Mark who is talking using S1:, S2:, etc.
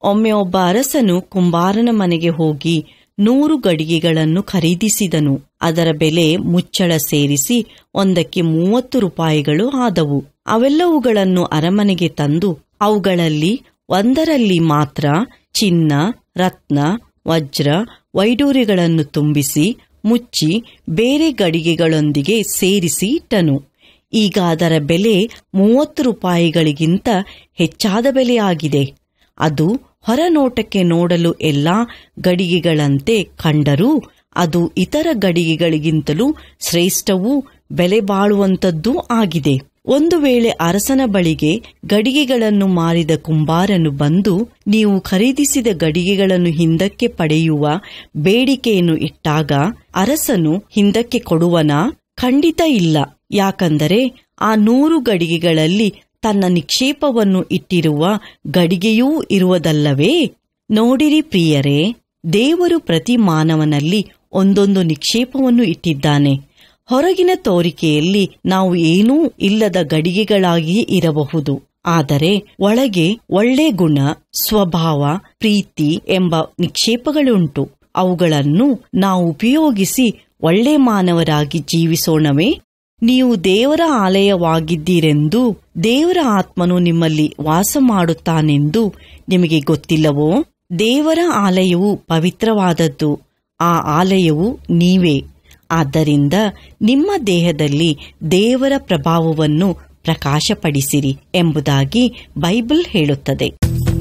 S1: ಒಮ್ಮೆ ಒಬ್ಬ ಅರಸನು ಕುಂಬಾರನ ಮನೆಗೆ ಹೋಗಿ ನೂರು ಗಡಿಗೆಗಳನ್ನು ಖರೀದಿಸಿದನು ಅದರ ಬೆಲೆ ಮುಚ್ಚಳ ಸೇರಿಸಿ ಒಂದಕ್ಕೆ ಮೂವತ್ತು ರೂಪಾಯಿಗಳು ಆದವು ಅವೆಲ್ಲವುಗಳನ್ನು ಅರಮನೆಗೆ ತಂದು ಅವುಗಳಲ್ಲಿ ಒಂದರಲ್ಲಿ ಮಾತ್ರ ಚಿನ್ನ ರತ್ನ ವಜ್ರ ವೈಡೂರ್ಯಗಳನ್ನು ತುಂಬಿಸಿ ಮುಚ್ಚಿ ಬೇರೆ ಗಡಿಗೆಗಳೊಂದಿಗೆ ಸೇರಿಸಿ ಇಟ್ಟನು ಈಗ ಅದರ ಬೆಲೆ ಮೂವತ್ತು ರೂಪಾಯಿಗಳಿಗಿಂತ ಹೆಚ್ಚಾದ ಬೆಲೆಯಾಗಿದೆ ಅದು ಹೊರನೋಟಕ್ಕೆ ನೋಡಲು ಎಲ್ಲಾ ಗಡಿಗೆಗಳಂತೆ ಕಂಡರೂ ಅದು ಇತರ ಗಡಿಗೆಗಳಿಗಿಂತಲೂ ಶ್ರೇಷ್ಠವೂ ಬೆಲೆ ಬಾಳುವಂತದ್ದೂ ಆಗಿದೆ ಒಂದು ವೇಳೆ ಅರಸನ ಬಳಿಗೆ ಗಡಿಗೆಗಳನ್ನು ಮಾರಿದ ಕುಂಬಾರನು ಬಂದು ನೀವು ಖರೀದಿಸಿದ ಗಡಿಗೆಗಳನ್ನು ಹಿಂದಕ್ಕೆ ಪಡೆಯುವ ಬೇಡಿಕೆಯನ್ನು ಇಟ್ಟಾಗ ಅರಸನು ಹಿಂದಕ್ಕೆ ಕೊಡುವನಾ ಖಂಡಿತ ಇಲ್ಲ ಯಾಕಂದರೆ ಆ ನೂರು ಗಡಿಗೆಗಳಲ್ಲಿ ತನ್ನ ನಿಕ್ಷೇಪವನ್ನು ಇಟ್ಟಿರುವ ಗಡಿಗೆಯೂ ಇರುವುದಲ್ಲವೇ ನೋಡಿರಿ ಪ್ರಿಯರೇ ದೇವರು ಪ್ರತಿ ಮಾನವನಲ್ಲಿ ಒಂದೊಂದು ನಿಕ್ಷೇಪವನ್ನು ಇಟ್ಟಿದ್ದಾನೆ ಹೊರಗಿನ ತೋರಿಕೆಯಲ್ಲಿ ನಾವು ಏನೂ ಇಲ್ಲದ ಗಡಿಗೆಗಳಾಗಿಯೇ ಇರಬಹುದು ಆದರೆ ಒಳಗೆ ಒಳ್ಳೆ ಗುಣ ಸ್ವಭಾವ ಪ್ರೀತಿ ಎಂಬ ನಿಕ್ಷೇಪಗಳುಂಟು ಅವುಗಳನ್ನು ನಾವು ಉಪಯೋಗಿಸಿ ಒಳ್ಳೆ ಮಾನವರಾಗಿ ಜೀವಿಸೋಣವೇ ನೀವು ದೇವರ ಆಲಯವಾಗಿದ್ದೀರೆಂದು ದೇವರ ಆತ್ಮನು ನಿಮ್ಮಲ್ಲಿ ವಾಸ ಮಾಡುತ್ತಾನೆಂದು ನಿಮಗೆ ಗೊತ್ತಿಲ್ಲವೋ ದೇವರ ಆಲಯವು ಪವಿತ್ರವಾದದ್ದು ಆ ಆಲಯವು ನೀವೇ ಆದ್ದರಿಂದ ನಿಮ್ಮ ದೇಹದಲ್ಲಿ ದೇವರ ಪ್ರಭಾವವನ್ನು ಪ್ರಕಾಶಪಡಿಸಿರಿ ಎಂಬುದಾಗಿ ಬೈಬಲ್ ಹೇಳುತ್ತದೆ